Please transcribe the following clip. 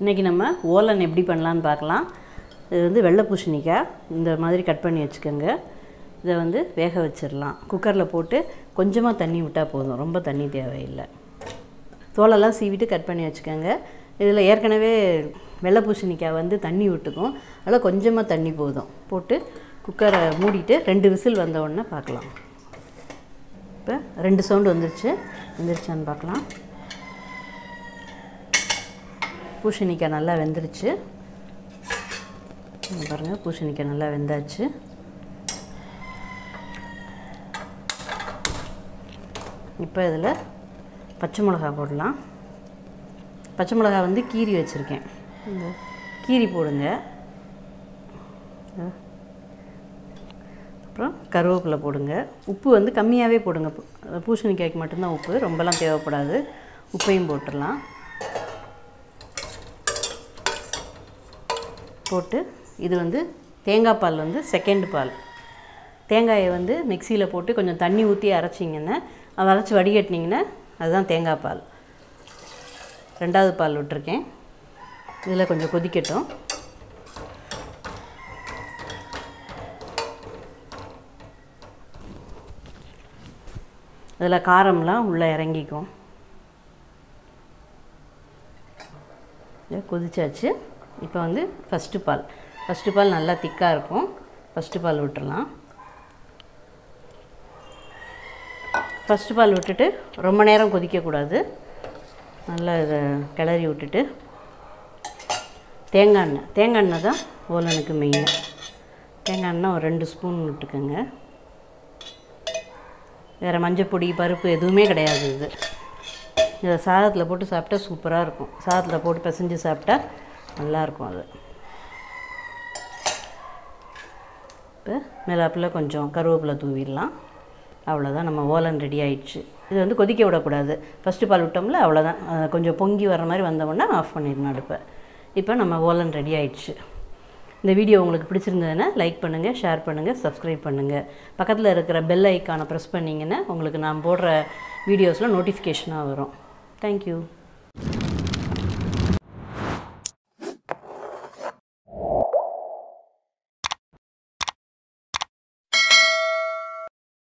இன்றைக்கி நம்ம ஓலன் எப்படி பண்ணலான்னு பார்க்கலாம் இது வந்து வெள்ளை பூசணிக்காய் இந்த மாதிரி கட் பண்ணி வச்சுக்கோங்க இதை வந்து வேக வச்சிடலாம் குக்கரில் போட்டு கொஞ்சமாக தண்ணி விட்டால் போதும் ரொம்ப தண்ணி தேவையில்லை தோலெல்லாம் சீவிட்டு கட் பண்ணி வச்சுக்கோங்க இதில் ஏற்கனவே வெள்ளை பூசணிக்காய் வந்து தண்ணி விட்டுக்கும் அதனால் கொஞ்சமாக தண்ணி போதும் போட்டு குக்கரை மூடிட்டு ரெண்டு விசில் வந்த உடனே பார்க்கலாம் இப்போ ரெண்டு சவுண்டு வந்துருச்சு வந்துருச்சான்னு பார்க்கலாம் பூசணிக்காய் நல்லா வெந்துருச்சு இங்க பாருங்க பூசணிக்காய் நல்லா வெந்தாச்சு இப்போ இதில் பச்சை மிளகா போடலாம் பச்சை மிளகா வந்து கீரி வச்சுருக்கேன் இந்த கீரி போடுங்க அஹ். அப்புறம் கருவேப்பிலை போடுங்க உப்பு வந்து கம்மியாகவே போடுங்க பூ- பூசணிக்காய்க்கு மட்டும்தான் உப்பு ரொம்பலாம் தேவைப்படாது உப்பையும் போட்டுடலாம் போட்டு இது வந்து தேங்காய் பால் வந்து செகண்ட் பால் தேங்காயை வந்து மிக்சியில் போட்டு கொஞ்சம் தண்ணி ஊற்றி அரைச்சிங்கன்னா அதை அரைச்சி வடிகட்டினீங்கன்னா அதுதான் தேங்காய் பால் ரெண்டாவது பால் விட்டுருக்கேன் இதில் கொஞ்சம் கொதிக்கட்டும் இதில் காரம்லாம் உள்ளே இறங்கிக்கும் இது கொதிச்சாச்சு இப்போ வந்து ஃபஸ்ட்டு பால் ஃபஸ்ட்டு பால் நல்லா திக்காக இருக்கும் ஃபஸ்ட்டு பால் விட்டுறலாம் ஃபஸ்ட்டு பால் விட்டுட்டு ரொம்ப நேரம் கொதிக்கக்கூடாது நல்லா இதை கிளறி விட்டுட்டு தேங்காய் எண்ணெய் தேங்காய் எண்ணெய் தான் ஓலனுக்கு மெயின் தேங்காய் எண்ணெய் ஒரு ரெண்டு ஸ்பூன் விட்டுக்கோங்க வேறு மஞ்சப்பொடி பருப்பு எதுவுமே கிடையாது இது இதை சாதத்தில் போட்டு சாப்பிட்டா சூப்பராக இருக்கும் சாதத்தில் போட்டு பிசைஞ்சு சாப்பிட்டா நல்லாயிருக்கும் அது இப்போ மேலாப்பில் கொஞ்சம் கருவேப்பிலை தூவிடலாம் அவ்வளோதான் நம்ம ஓலன் ரெடி ஆயிடுச்சு இது வந்து கொதிக்க விடக்கூடாது ஃபஸ்ட்டு பால் விட்டோம்ல அவ்வளோதான் அஹ் கொஞ்சம் பொங்கி வர மாதிரி வந்தோடனே ஆஃப் பண்ணிடணும் அடுப்பை இப்போ நம்ம ஓலன் ரெடி ஆயிடுச்சு இந்த வீடியோ உங்களுக்கு பிடிச்சிருந்ததுன்னா லைக் பண்ணுங்கள் ஷேர் பண்ணுங்கள் சப்ஸ்கிரைப் பண்ணுங்கள் பக்கத்தில் இருக்கிற பெல் ஐக்கானை ப்ரெஸ் பண்ணிங்கன்னா உங்களுக்கு நான் போடுற வீடியோஸில் நோட்டிஃபிகேஷனாக வரும் தேங்க்யூ